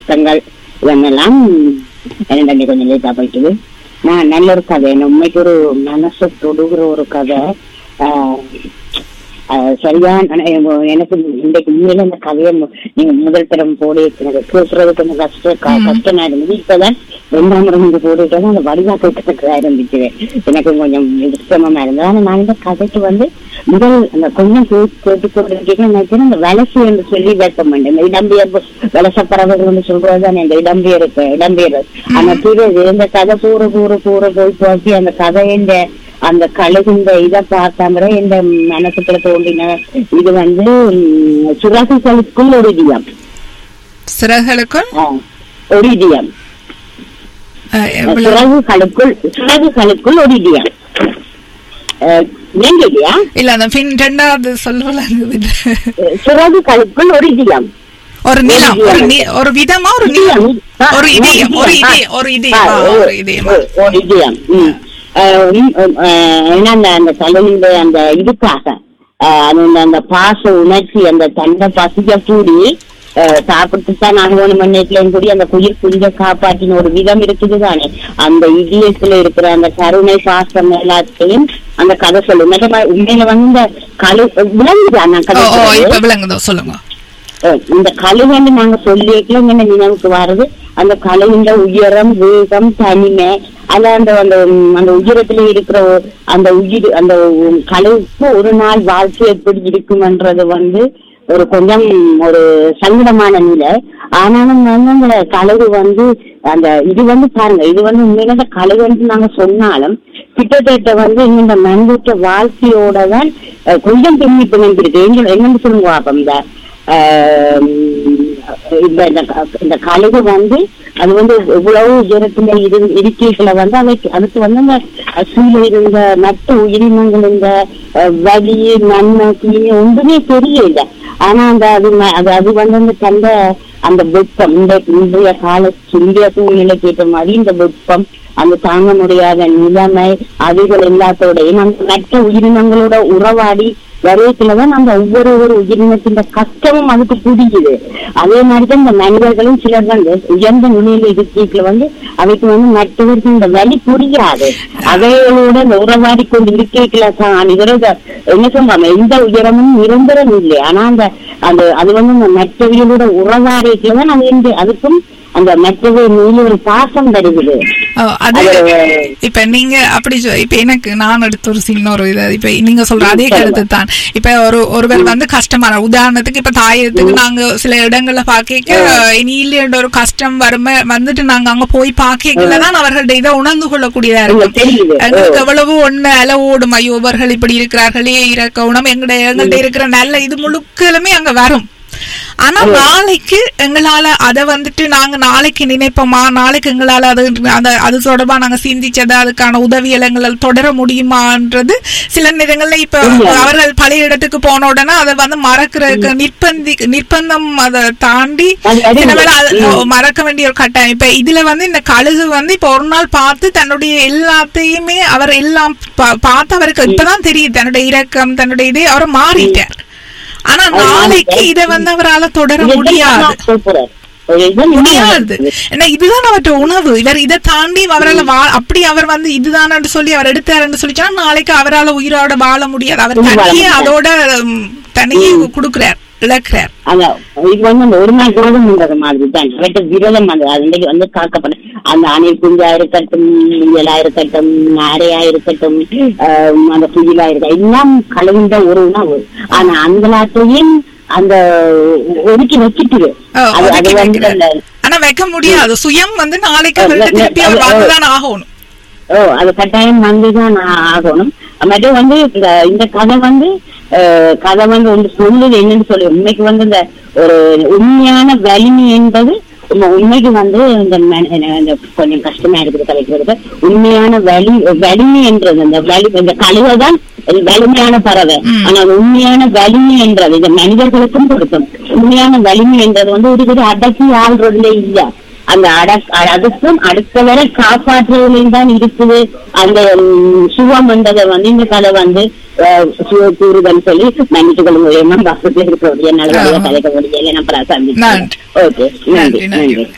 கஷ்டங்கள் இதெல்லாம் என்னடா கொஞ்சம் லேட்டா போயிட்டுது நான் நல்ல ஒரு கதை என்ன உண்மைக்கு ஒரு மனசை தொடுகிற ஒரு கதை ஆஹ், ஆஹ், சரியான ஆனா, எனக்கு- எனக்கு இன்றைக்கு உண்மையில இந்த கதையை மு- நீங்க முதல் தரம் போடி எனக்கு கேட்கறது கொஞ்சம் கஷ்டம் க- கஷ்டமா இருந்தது இப்பதான் ரெண்டாம் முறை நீங்க போட்டுட்டு அந்த வடிவா கேட்கறதுக்கு இருந்துச்சு எனக்கு கொஞ்சம் சிரமமா இருந்தது ஆனா நான் இந்த கதைக்கு வந்து முதல் அந்த கொஞ்சம் கேட்டு கேட்டுக்கொண்டிருக்கீங்க நினைக்கிறேன் இந்த வலசு என்று சொல்லி வைக்க மாட்டேன் இந்த இடம்பெயர் வலச பறவைகள் சொல்றது இந்த இடம்பெயர் இடம்பெயர் அந்த கீழே இந்த கதை பூர பூர பூர போய் போச்சு அந்த கதையின் அந்த கழுகுந்த இதை பார்த்தாம இந்த மனசுக்குள்ள தோண்டின இது வந்து ம், சுரகுகளுக்குள் ஒரு இடியம் சிறகுகளுக்குள் ஆ, ஒரு இடியம் அஹ், எவ்வளவு சுரகுகளுக்குள் சுரகுகளுக்குள் ஒரு இடியம் இல்லையா இல்ல அந்த பின் ரெண்டாவது சொல்லல சுரகுகளுக்குள் ஒரு இடியம் ஒரு நிலம் ஒரு நி- ஒரு விதமா ஒரு நிலம் ஒரு இதயம் ஒரு இதயம் ஒரு இதயம் ஆ, ஒரு இதயம் ஒரு இதயம் ம். அஹ் உம், உம், அஹ் ஏன்னா அந்த அந்த தலையில அந்த இதுக்காக அஹ் அது அந்த- அந்த பாச உணர்ச்சி அந்த தண்டை பசிக்க கூடி அஹ் சாப்பிட்டு தான் நாகவன மண்ணேட்லயும் கூடி அந்த குயிர் குஞ்ச காப்பாற்றின ஒரு விதம் இருக்குது தானே அந்த இதயத்துல இருக்கிற அந்த கருணை பாசம் எல்லாத்தையும் அந்த கதை சொல்லும் நிஜமா உண்மையில வந்து இந்த கழு விளங்குதா நான் ஓ கதை ஓ சொல்றது? இப்ப விளங்குதோ சொல்லுங்க அஹ் இந்த கழுவன்னு நாங்க சொல்லியிருக்கோம் என்ன நினைவுக்கு வருது அந்த கழுவின்ற உயரம் வேகம் தனிமை அத அந்த அந்த உம், அந்த உயரத்துல இருக்கிற ஒ- அந்த உயிர் அந்த உம், கழுவுக்கு ஒரு நாள் வாழ்க்கை எப்படி இருக்கும்ன்றது வந்து ஒரு கொஞ்சம் ஒரு சங்கடமான நிலை ஆனாலும் வந்து அந்த கழுவு வந்து அந்த இது வந்து பாருங்க இது வந்து உண்மையில அந்த கழுவுன்னு நாங்க சொன்னாலும் கிட்டத்தட்ட வந்து இந்த மனித வாழ்க்கையோட தான் அஹ், கொஞ்சம் பின்னி பிணைந்திருக்கு எங்க என்னன்னு சொல்லுங்க அப்ப இந்த ஆஹ் இந்த இந்த க- இந்த கழுகு வந்து அது வந்து இவ்வளவு உயரத்துல இரு இருக்கைகளை வந்து அவைக்கு அதுக்கு வந்து அந்த கீழே இருந்த மற்ற உயிரினங்கள் இந்த அஹ், வலி நன்மை தீமை ஒன்றுமே தெரியல ஆனா அந்த அது ம- அது அது வந்து அந்த தந்த அந்த வெப்பம் இந்த இன்றைய கால இந்திய சூழ்நிலைக்கு ஏற்ற மாதிரி இந்த வெப்பம் அந்த தாங்க முடியாத நிலைமை அதுகள் எல்லாத்தோடையும் அந்த மற்ற உயிரினங்களோட உறவாடி வரையத்துலதான் நம்ம ஒவ்வொரு ஒரு உயிரினத்தின் கஷ்டமும் அதுக்கு புரியுது அதே மாதிரிதான் இந்த மனிதர்களும் சிலர் வந்து உயர்ந்த நிலையில இருக்கீங்கள வந்து அவைக்கு வந்து மற்றவருக்கு இந்த வழி புரியாது அவைகளோட இந்த உறவாடி கொண்டு இருக்கீங்கள தான் இவரோட என்ன சொல்றாங்க எந்த உயரமும் நிரந்தரம் இல்லை ஆனா அந்த அந்த அது வந்து அந்த மற்றவர்களோட உறவாடிக்கலதான் அது வந்து அதுக்கும் அந்த மற்றவை மீது ஒரு பாசம் தருகிறது ஓ, அது அது- இப்ப நீங்க அப்படி சொ- இப்ப எனக்கு நான் எடுத்த ஒரு சின்ன ஒரு இது இப்ப நீங்க சொல்ற அதே கருத்து தான் இப்ப ஒரு ஒருவர் வந்து கஷ்டமான உதாரணத்துக்கு இப்ப தாயத்துக்கு நாங்க சில இடங்கள்ல பாக்க இனி இல்லைன்ற ஒரு கஷ்டம் வரும் வந்துட்டு நாங்க அங்க போய் பாக்கல தான் அவர்களுடைய இதை உணர்ந்து கொள்ளக்கூடியதா இருக்கும் தெரியுது எங்களுக்கு எவ்வளவு ஒண்ணு அல ஓடும் ஐயோ இவர்கள் இப்படி இருக்கிறார்களே இறக்க உணம் எங்களுடைய எங்கள்ட்ட இருக்கிற நல்ல இது முழுக்கலுமே அங்க வரும் ஆனா நாளைக்கு எங்களால அத வந்துட்டு நாங்க நாளைக்கு நினைப்போமா நாளைக்கு எங்களால அது அந்த அது தொடர்பா நாங்க சிந்திச்சது அதுக்கான உதவிகள் எங்களால் தொடர முடியுமான்றது சில நேரங்கள்ல இப்ப அவர்கள் பழைய இடத்துக்கு போன உடனே அதை வந்து மறக்கிறதுக்கு நிர்பந்தி நிர்பந்தம் அதை தாண்டி அது அது சில வேளை அது- ம். மறக்க வேண்டிய ஒரு கட்டாயம் இப்ப இதுல வந்து இந்த கழுகு வந்து இப்ப ஒரு நாள் பார்த்து தன்னுடைய எல்லாத்தையுமே அவர் எல்லாம் பா- பார்த்து அவருக்கு இப்பதான் தெரியுது தன்னுடைய இரக்கம் தன்னுடைய இதே அவர் மாறிட்டார் ஆனா அவர் நாளைக்கு மாறிட்டார். இதை வந்து அவரால தொடர இதுதான் முடியாது நான் சொல்றேன். ஒரு இதுதான் முடியாது உண்மையானது. ஏன்னா இதுதான் அவற்ற உணவு இவர் இதை தாண்டி அவரால் வா அப்படி அவர் வந்து இதுதான் சொல்லி அவர் எடுத்தாருன்னு சொல்லிச்சா நாளைக்கு அவரால உயிரோட வாழ முடியாது அவர் உயிர் வாழ தனியே முடியாது. அதோட ம், தனியே கொடுக்கிறார் இழக்கிறார் அந்த இது வந்து அந்த ஒரு நாள் விரதம்ன்றது மாதிரி தான் அவற்ற விரதம் அந்த அது வந்து காக்கப்பட அந்த அணில் குஞ்சா இருக்கட்டும் முயலா இருக்கட்டும் அரையா இருக்கட்டும் ஆஹ் அந்த குயிலா இருக்கட்டும் எல்லாம் கலந்த ஒரு உணவு ஆனா அந்த அந்த ஒதுக்கி வச்சுட்டு ஓ, அது அது ஒதுக்கி வந்து வைக்கிறார். அந்த ஆனா வைக்க முடியாது சுயம் வந்து நாளைக்கு அவர்கிட்ட இல்ல, திருப்பி அவர் இல்ல, வாழ்ந்துதான் ஆகணும் ஓ அது கட்டாயம் வந்துதான் ஆகணும் மற்ற வந்து இந்த இந்த கதை வந்து அஹ், கதை வந்து ஒன்று சொல்லுது என்னன்னு சொல்லி உண்மைக்கு வந்து இந்த ஒரு உண்மையான வலிமை என்பது உண்மை- உண்மைக்கு வந்து இந்த மன- இந்த கொஞ்சம் கஷ்டமா இருக்குது கலைக்கிறதுக்கு உண்மையான வலி வலிமை என்றது இந்த வலி இந்த கழுவை தான் வலிமையான பறவை ம். ஆனா அது உண்மையான வலிமை என்றது இந்த மனிதர்களுக்கும் கொடுக்கும் உண்மையான வலிமை என்றது வந்து ஒரு ஒரு அடக்கி ஆள்றதுல இல்ல அந்த அடக் அதுக்கும் அடுத்த வரை காப்பாற்றுவதில் தான் இருக்குது அந்த ம், சுகம் என்றதை வந்து இந்த கதை வந்து அஹ், சுவ கூறுதல் சொல்லி மன்னிச்சுக்கொள்ள முடியுமா பக்கத்துல இருக்கிற என்னால ஆமா. கலைக்க முடியல நான் பிரசாந்தி நன்றி. ஓகே நன்றி நன்றி நன்றி நன்றி